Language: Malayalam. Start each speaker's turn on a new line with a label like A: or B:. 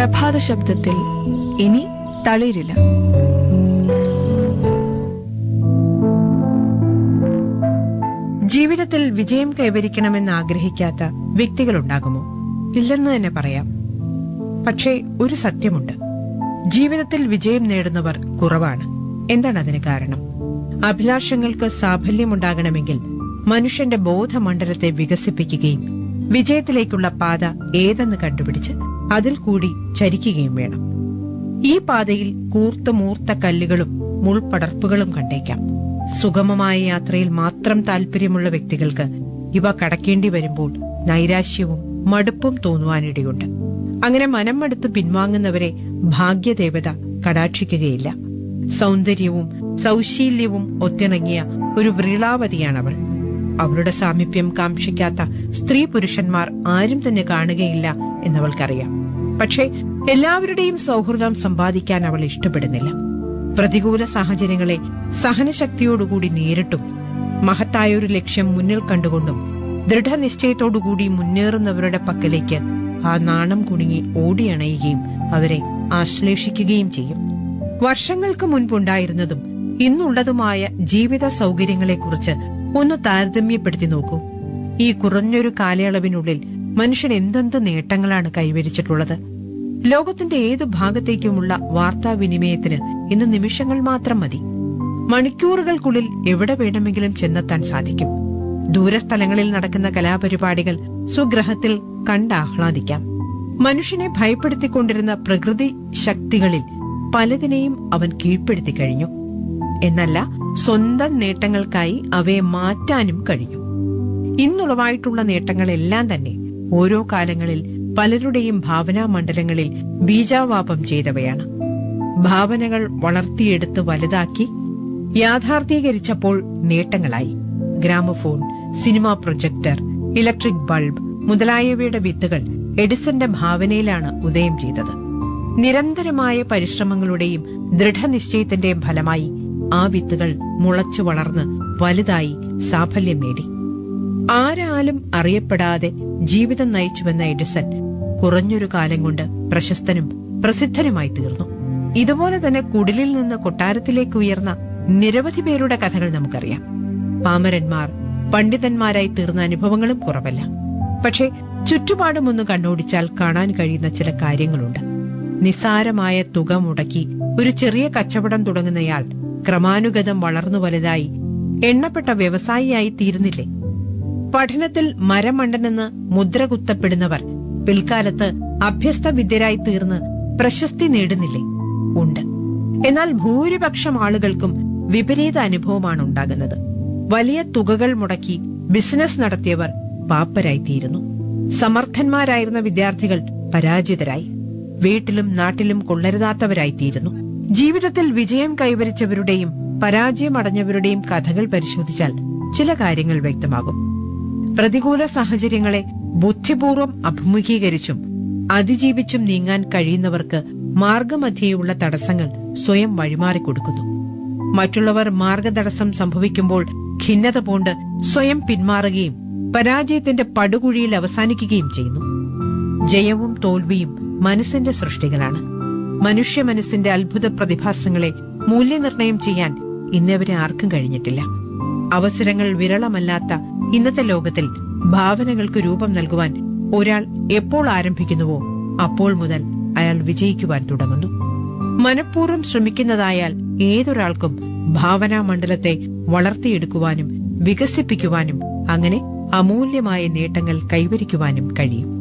A: പ്രഭാത ശബ്ദത്തിൽ ഇനി തളിരില്ല
B: ജീവിതത്തിൽ വിജയം കൈവരിക്കണമെന്ന് ആഗ്രഹിക്കാത്ത വ്യക്തികളുണ്ടാകുമോ ഇല്ലെന്ന് തന്നെ പറയാം പക്ഷേ ഒരു സത്യമുണ്ട് ജീവിതത്തിൽ വിജയം നേടുന്നവർ കുറവാണ് എന്താണ് അതിന് കാരണം അഭിലാഷങ്ങൾക്ക് സാഫല്യമുണ്ടാകണമെങ്കിൽ മനുഷ്യന്റെ ബോധമണ്ഡലത്തെ വികസിപ്പിക്കുകയും വിജയത്തിലേക്കുള്ള പാത ഏതെന്ന് കണ്ടുപിടിച്ച് അതിൽ കൂടി ചരിക്കുകയും വേണം ഈ പാതയിൽ കൂർത്ത മൂർത്ത കല്ലുകളും മുൾപടർപ്പുകളും കണ്ടേക്കാം സുഗമമായ യാത്രയിൽ മാത്രം താല്പര്യമുള്ള വ്യക്തികൾക്ക് ഇവ കടക്കേണ്ടി വരുമ്പോൾ നൈരാശ്യവും മടുപ്പും തോന്നുവാനിടയുണ്ട് അങ്ങനെ മനം മടുത്ത് പിൻവാങ്ങുന്നവരെ ഭാഗ്യദേവത കടാക്ഷിക്കുകയില്ല സൗന്ദര്യവും സൗശീല്യവും ഒത്തിണങ്ങിയ ഒരു വ്രീളാവതിയാണവൾ അവളുടെ സാമീപ്യം കാക്ഷിക്കാത്ത സ്ത്രീ പുരുഷന്മാർ ആരും തന്നെ കാണുകയില്ല എന്നവൾക്കറിയാം പക്ഷേ എല്ലാവരുടെയും സൗഹൃദം സമ്പാദിക്കാൻ അവൾ ഇഷ്ടപ്പെടുന്നില്ല പ്രതികൂല സാഹചര്യങ്ങളെ സഹനശക്തിയോടുകൂടി നേരിട്ടും മഹത്തായ ഒരു ലക്ഷ്യം മുന്നിൽ കണ്ടുകൊണ്ടും ദൃഢനിശ്ചയത്തോടുകൂടി മുന്നേറുന്നവരുടെ പക്കലേക്ക് ആ നാണം കുണുങ്ങി ഓടിയണയുകയും അവരെ ആശ്ലേഷിക്കുകയും ചെയ്യും വർഷങ്ങൾക്ക് മുൻപുണ്ടായിരുന്നതും ഇന്നുള്ളതുമായ ജീവിത സൗകര്യങ്ങളെക്കുറിച്ച് ഒന്ന് താരതമ്യപ്പെടുത്തി നോക്കൂ ഈ കുറഞ്ഞൊരു കാലയളവിനുള്ളിൽ മനുഷ്യൻ എന്തെന്ത് നേട്ടങ്ങളാണ് കൈവരിച്ചിട്ടുള്ളത് ലോകത്തിന്റെ ഏതു ഭാഗത്തേക്കുമുള്ള വാർത്താവിനിമയത്തിന് ഇന്ന് നിമിഷങ്ങൾ മാത്രം മതി മണിക്കൂറുകൾക്കുള്ളിൽ എവിടെ വേണമെങ്കിലും ചെന്നെത്താൻ സാധിക്കും ദൂരസ്ഥലങ്ങളിൽ നടക്കുന്ന കലാപരിപാടികൾ സ്വഗ്രഹത്തിൽ കണ്ടാഹ്ലാദിക്കാം മനുഷ്യനെ ഭയപ്പെടുത്തിക്കൊണ്ടിരുന്ന പ്രകൃതി ശക്തികളിൽ പലതിനെയും അവൻ കീഴ്പ്പെടുത്തി കഴിഞ്ഞു എന്നല്ല സ്വന്തം നേട്ടങ്ങൾക്കായി അവയെ മാറ്റാനും കഴിഞ്ഞു ഇന്നുളവായിട്ടുള്ള നേട്ടങ്ങളെല്ലാം തന്നെ ഓരോ കാലങ്ങളിൽ പലരുടെയും ഭാവനാ മണ്ഡലങ്ങളിൽ ബീജാവാപം ചെയ്തവയാണ് ഭാവനകൾ വളർത്തിയെടുത്ത് വലുതാക്കി യാഥാർത്ഥീകരിച്ചപ്പോൾ നേട്ടങ്ങളായി gramophone cinema projector electric bulb മുതലായവയുടെ വിത്തുകൾ എഡിസന്റെ ഭാവനയിലാണ് ഉദയം ചെയ്തത് നിരന്തരമായ പരിശ്രമങ്ങളുടെയും ദൃഢനിശ്ചയത്തിന്റെയും ഫലമായി ആ വിത്തുകൾ മുളച്ചു വളർന്ന് വലുതായി സാഫല്യം നേടി ആരാലും അറിയപ്പെടാതെ ജീവിതം നയിച്ചുവെന്ന എഡിസൺ കുറഞ്ഞൊരു കാലം കൊണ്ട് പ്രശസ്തനും പ്രസിദ്ധനുമായി തീർന്നു ഇതുപോലെ തന്നെ കുടിലിൽ നിന്ന് കൊട്ടാരത്തിലേക്ക് ഉയർന്ന നിരവധി പേരുടെ കഥകൾ നമുക്കറിയാം പാമരന്മാർ പണ്ഡിതന്മാരായി തീർന്ന അനുഭവങ്ങളും കുറവല്ല പക്ഷേ ചുറ്റുപാടും ഒന്ന് കണ്ണോടിച്ചാൽ കാണാൻ കഴിയുന്ന ചില കാര്യങ്ങളുണ്ട് നിസാരമായ തുക മുടക്കി ഒരു ചെറിയ കച്ചവടം തുടങ്ങുന്നയാൾ ക്രമാനുഗതം വളർന്നു വലുതായി എണ്ണപ്പെട്ട വ്യവസായിയായി തീരുന്നില്ലേ പഠനത്തിൽ മരമണ്ടനെന്ന് മുദ്ര കുത്തപ്പെടുന്നവർ പിൽക്കാലത്ത് അഭ്യസ്ത വിദ്യരായി തീർന്ന് പ്രശസ്തി നേടുന്നില്ലേ ഉണ്ട് എന്നാൽ ഭൂരിപക്ഷം ആളുകൾക്കും വിപരീത അനുഭവമാണ് ഉണ്ടാകുന്നത് വലിയ തുകകൾ മുടക്കി ബിസിനസ് നടത്തിയവർ പാപ്പരായിത്തീരുന്നു സമർത്ഥന്മാരായിരുന്ന വിദ്യാർത്ഥികൾ പരാജിതരായി വീട്ടിലും നാട്ടിലും കൊള്ളരുതാത്തവരായിത്തീരുന്നു ജീവിതത്തിൽ വിജയം കൈവരിച്ചവരുടെയും പരാജയമടഞ്ഞവരുടെയും കഥകൾ പരിശോധിച്ചാൽ ചില കാര്യങ്ങൾ വ്യക്തമാകും പ്രതികൂല സാഹചര്യങ്ങളെ ബുദ്ധിപൂർവം അഭിമുഖീകരിച്ചും അതിജീവിച്ചും നീങ്ങാൻ കഴിയുന്നവർക്ക് മാർഗമധ്യേയുള്ള തടസ്സങ്ങൾ സ്വയം വഴിമാറിക്കൊടുക്കുന്നു മറ്റുള്ളവർ മാർഗതടസ്സം സംഭവിക്കുമ്പോൾ ഖിന്നത പൂണ്ട് സ്വയം പിന്മാറുകയും പരാജയത്തിന്റെ പടുകുഴിയിൽ അവസാനിക്കുകയും ചെയ്യുന്നു ജയവും തോൽവിയും മനസ്സിന്റെ സൃഷ്ടികളാണ് മനുഷ്യ മനസ്സിന്റെ അത്ഭുത പ്രതിഭാസങ്ങളെ മൂല്യനിർണയം ചെയ്യാൻ ഇന്നവരെ ആർക്കും കഴിഞ്ഞിട്ടില്ല അവസരങ്ങൾ വിരളമല്ലാത്ത ഇന്നത്തെ ലോകത്തിൽ ഭാവനകൾക്ക് രൂപം നൽകുവാൻ ഒരാൾ എപ്പോൾ ആരംഭിക്കുന്നുവോ അപ്പോൾ മുതൽ അയാൾ വിജയിക്കുവാൻ തുടങ്ങുന്നു മനഃപൂർവ്വം ശ്രമിക്കുന്നതായാൽ ഏതൊരാൾക്കും ഭാവനാ മണ്ഡലത്തെ വളർത്തിയെടുക്കുവാനും വികസിപ്പിക്കുവാനും അങ്ങനെ അമൂല്യമായ നേട്ടങ്ങൾ കൈവരിക്കുവാനും കഴിയും